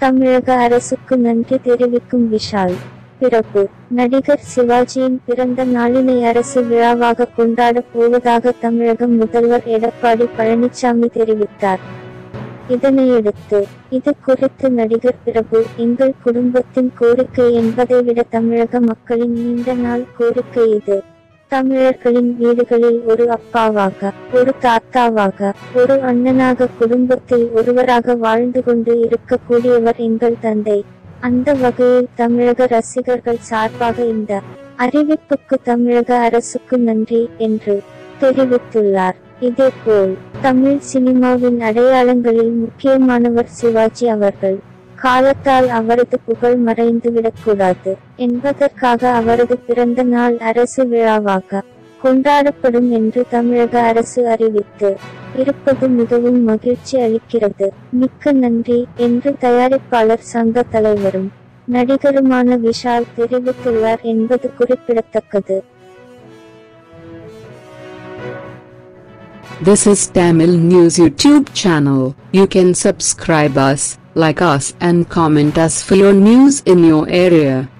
தமிழக அரசுக்கு நன்றி தெரிவிக்கும் விஷால் பிறப்பு நடிகர் சிவாஜியின் பிறந்த நாளினை அரசு விழாவாக கொண்டாடப் போவதாக தமிழக முதல்வர் எடப்பாடி பழனிசாமி தெரிவித்தார் இதனையடுத்து இது குறித்து நடிகர் பிரபு எங்கள் குடும்பத்தின் கோரிக்கை என்பதை விட தமிழக மக்களின் நீண்ட நாள் கோரிக்கை இது தமிழர்களின் வீடுகளில் ஒரு அப்பாவாக ஒரு தாத்தாவாக ஒரு அண்ணனாக குடும்பத்தில் ஒருவராக வாழ்ந்து கொண்டு இருக்கக்கூடியவர் எங்கள் தந்தை அந்த வகையில் தமிழக ரசிகர்கள் சார்பாக இந்த அறிவிப்புக்கு தமிழக அரசுக்கு நன்றி என்று தெரிவித்துள்ளார் இதேபோல் தமிழ் சினிமாவின் அடையாளங்களில் முக்கியமானவர் சிவாஜி அவர்கள் காலத்தால் அவரது புகழ் மறைந்துவிடக்கூடாது என்பதற்காக அவரது பிறந்த நாள் அரசு விழாவாக கொண்டாடப்படும் என்று தமிழக அரசு அறிவித்து இருப்பது மிகவும் மகிழ்ச்சி அளிக்கிறது மிக்க நன்றி என்று தயாரிப்பாளர் சங்க தலைவரும் நடிகருமான விஷால் தெரிவித்துள்ளார் என்பது குறிப்பிடத்தக்கது This is Tamil News YouTube channel. You can subscribe us, like us and comment us for your news in your area.